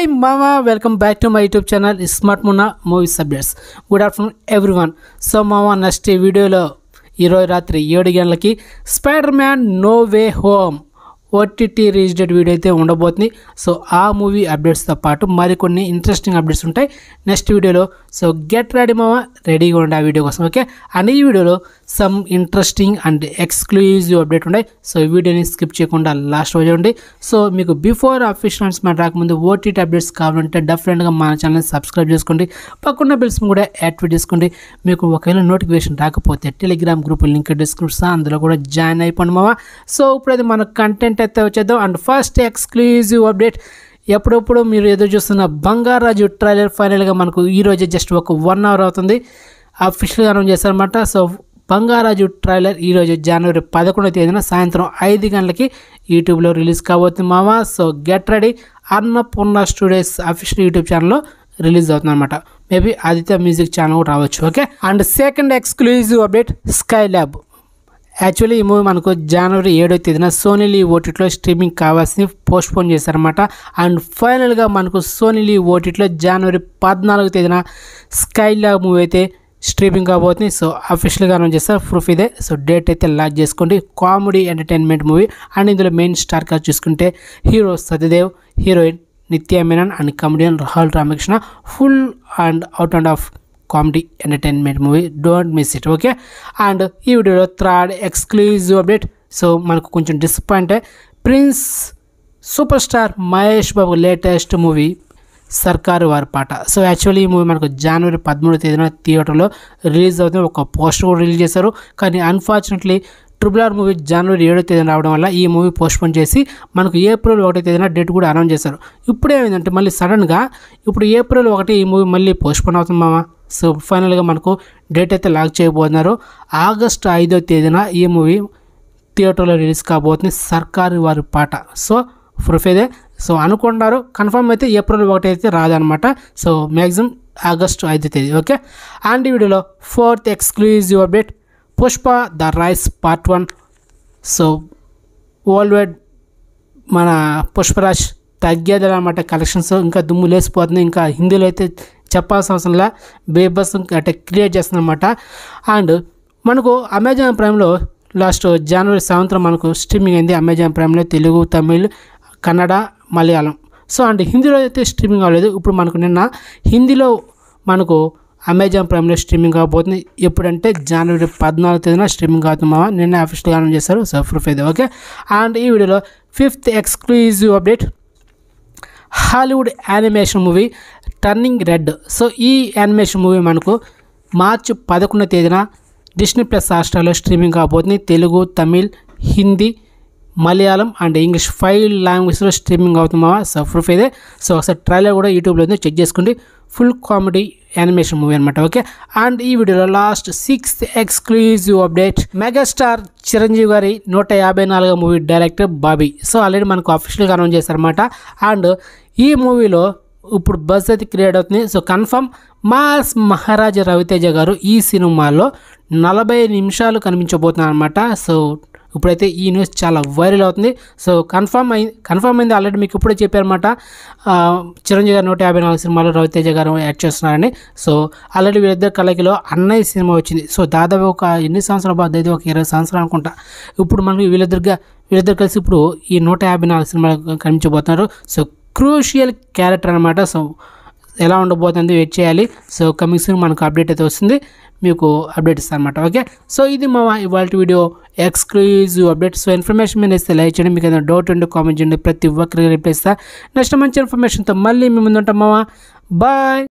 hi మామా welcome back to my YouTube channel smart Munna movies subjects good afternoon everyone so మామా next ఈ వీడియోలో ఈరోజు రాత్రి ఏడు గంటలకి Spider Man No Way Home OTT registered video అయితే ఉండబోతుంది సో ఆ మూవీ అప్డేట్స్తో పాటు మరికొన్ని ఇంట్రెస్టింగ్ అప్డేట్స్ ఉంటాయి నెక్స్ట్ వీడియోలో సో గెట్ రెడీ మామ రెడీగా ఉండే ఆ వీడియో కోసం ఓకే అండ్ ఈ వీడియోలో some interesting and exclusive update ఉన్నాయి సో ఈ వీడియోని స్కిప్ చేయకుండా లాస్ట్ రోజు ఉండి సో మీకు బిఫోర్ అఫీషియల్ అనౌన్స్మెంట్ రాకముందు ఓటీటీ అప్డేట్స్ కావాలంటే డెఫినెట్గా మన ఛానల్ సబ్స్క్రైబ్ చేసుకోండి పక్కన్న బిల్స్ కూడా యాక్టివేట్ చేసుకోండి మీకు ఒకవేళ నోటిఫికేషన్ రాకపోతే టెలిగ్రామ్ గ్రూప్ లింక్ డిస్క్రిప్షన్ అందులో కూడా జాయిన్ అయిపోండి మామ సో ఇప్పుడైతే మన కంటెంట్ అయితే వచ్చేద్దాం అండ్ ఫస్ట్ ఎక్స్క్లూజివ్ అప్డేట్ ఎప్పుడప్పుడు మీరు ఎదురు చూస్తున్న బంగారాజు ట్రైలర్ ఫైనల్గా మనకు ఈరోజు జస్ట్ ఒక వన్ అవర్ అవుతుంది అఫీషియల్గా అనౌన్స్ చేశారనమాట సో బంగారాజు ట్రైలర్ ఈరోజు జనవరి పదకొండవ తేదీన సాయంత్రం ఐదు గంటలకి యూట్యూబ్లో రిలీజ్ కాబోతుంది మామ so get ready Annapurna studios official YouTube ఛానల్లో రిలీజ్ అవుతుంది అనమాట మేబీ ఆదిత్య మ్యూజిక్ ఛానల్ కూడా రావచ్చు okay and second exclusive update Sky Lab actually ఈ మూవీ మనకు జనవరి ఏడో తేదీన సోనీ లీ ఓటీటీలో స్ట్రీమింగ్ కావాల్సింది పోస్ట్పోన్ చేశారనమాట అండ్ ఫైనల్గా మనకు సోనీ లీ ఓటీటీలో జనవరి పద్నాలుగో తేదీన స్కై ల్యాబ్ మూవీ అయితే స్ట్రీమింగ్ కాబోతుంది సో అఫీషియల్గా అనౌన్స్ చేస్తారు ప్రూఫ్ ఇదే సో డేట్ అయితే లాక్ చేసుకోండి కామెడీ ఎంటర్టైన్మెంట్ మూవీ అండ్ ఇందులో మెయిన్ స్టార్ కాస్ట్ చూసుకుంటే hero Satyadev heroine Nithya Menen and comedian Rahul Ramakrishna full and out and of comedy entertainment movie don't miss it okay and ఈ వీడియోలో థర్డ్ ఎక్స్క్లూజివ్ అప్డేట్ సో మనకు కొంచెం disappoint prince superstar Mahesh Babu latest movie Sarkaru Vaari Paata so actually ఈ movie మనకు జనవరి పదమూడో తేదీన థియేటర్లో రిలీజ్ అవుతుంది ఒక పోస్టర్ కూడా రిలీజ్ చేశారు కానీ అన్ఫార్చునేట్లీ ట్రిపుల్ ఆర్ మూవీ జనవరి ఏడో తేదీన రావడం వల్ల ఈ మూవీ పోస్ట్పోన్ చేసి మనకు ఏప్రిల్ ఒకటో తేదీన డేట్ కూడా అనౌన్స్ చేశారు ఇప్పుడు ఏమైందంటే మళ్ళీ సడన్గా ఇప్పుడు ఏప్రిల్ ఒకటి ఈ మూవీ మళ్ళీ పోస్ట్పోన్ అవుతుంది మామ సో ఫైనల్గా మనకు డేట్ అయితే లాక్ చేయబోతున్నారు ఆగస్ట్ ఐదో తేదీన ఈ మూవీ థియేటర్లో రిలీజ్ కాబోతుంది సర్కారు వారి పాట సో ప్రూఫ్ ఇదే సో అనుకుంటున్నారు కన్ఫర్మ్ అయితే ఏప్రిల్ ఒకటి అయితే రాదనమాట సో మ్యాక్సిమం ఆగస్టు ఐదో తేదీ ఓకే అండ్ ఈ వీడియోలో fourth exclusive update Pushpa the rise part one so worldwide మన పుష్పరాజ్ తగ్గేది అనమాట కలెక్షన్స్ ఇంకా దుమ్ము లేసిపోతుంది ఇంకా హిందీలో అయితే చెప్పాల్సిన అవసరంలా బేబస్ అంటే క్రియేట్ చేస్తుందన్నమాట అండ్ మనకు అమెజాన్ ప్రైమ్లో లాస్ట్ జనవరి సాయంత్రం మనకు స్ట్రీమింగ్ అయింది అమెజాన్ ప్రైమ్లో తెలుగు తమిళ్ కన్నడ మలయాళం సో అండ్ హిందీలో అయితే స్ట్రీమింగ్ అవ్వలేదు ఇప్పుడు మనకు నిన్న హిందీలో మనకు అమెజాన్ ప్రైమ్లో స్ట్రీమింగ్ కాబోతుంది ఎప్పుడంటే జనవరి పద్నాలుగు తేదీన స్ట్రీమింగ్ అవుతుందా నిన్న అఫీషియల్గా అనౌన్స్ చేశారు సో ప్రూఫ్ అయితే ఓకే అండ్ ఈ వీడియోలో fifth exclusive update Hollywood animation movie turning red so ఈ యానిమేషన్ మూవీ మనకు మార్చి పదకొండవ తేదీన డిస్నీ ప్లస్ హాస్టర్లో స్ట్రీమింగ్ కాబోతుంది Telugu Tamil Hindi Malayalam and English five లాంగ్వేజ్లో స్ట్రీమింగ్ అవుతుందా సో ప్రూఫ్ ఇదే సో ఒకసారి ట్రైలర్ కూడా యూట్యూబ్లో ఉంది చెక్ చేసుకోండి ఫుల్ కామెడీ యానిమేషన్ మూవీ అనమాట ఓకే అండ్ ఈ వీడియోలో last sixth exclusive update megastar Chiranjeevi గారి నూట యాభై నాలుగో movie director Bobby so already మనకు అఫీషియల్గా అనౌన్స్ చేశారనమాట అండ్ ఈ మూవీలో ఇప్పుడు బస్ అయితే క్రియేట్ అవుతుంది సో కన్ఫర్మ్ మాస్ మహారాజా రవితేజ గారు ఈ సినిమాలో నలభై నిమిషాలు కనిపించబోతున్నారు అనమాట సో ఇప్పుడైతే ఈ న్యూస్ చాలా వైరల్ అవుతుంది సో కన్ఫర్మ్ అయింది కన్ఫర్మ్ అయింది ఆల్రెడీ మీకు ఇప్పుడే చెప్పారన్నమాట చిరంజీవి గారు నూట యాభై నాలుగు సినిమాలో రవితేజ గారు యాడ్ చేస్తున్నారని సో ఆల్రెడీ వీళ్ళిద్దరు కలకిలో అన్నయ్య సినిమా వచ్చింది సో దాదాపు ఒక ఎన్ని సంవత్సరాల బాధ అయితే ఒక ఇరవై సంవత్సరాలు అనుకుంటా ఇప్పుడు మనకి వీళ్ళిద్దరుగా వీళ్ళిద్దరు కలిసి ఇప్పుడు ఈ నూట యాభై నాలుగు సినిమాలు కనిపించబోతున్నారు సో క్రూషియల్ క్యారెక్టర్ అనమాట సో ఎలా ఉండబోతుంది వెయిట్ చేయాలి సో కమింగ్ సూన్ మనకు అప్డేట్ అయితే వస్తుంది మీకు అప్డేట్ ఇస్తాను అనమాట ఓకే సో ఇది మా ఇవాళ video exclusive update so information మీద ఇస్తే లైక్ చేయండి మీకు ఏదైనా డౌట్ ఉంటే కామెంట్ చేయండి ప్రతి ఒక్కరికి రిప్లై ఇస్తా నెక్స్ట్ మంచి ఇన్ఫర్మేషన్తో మళ్ళీ మీ ముందు ఉంటాం మావా బాయ్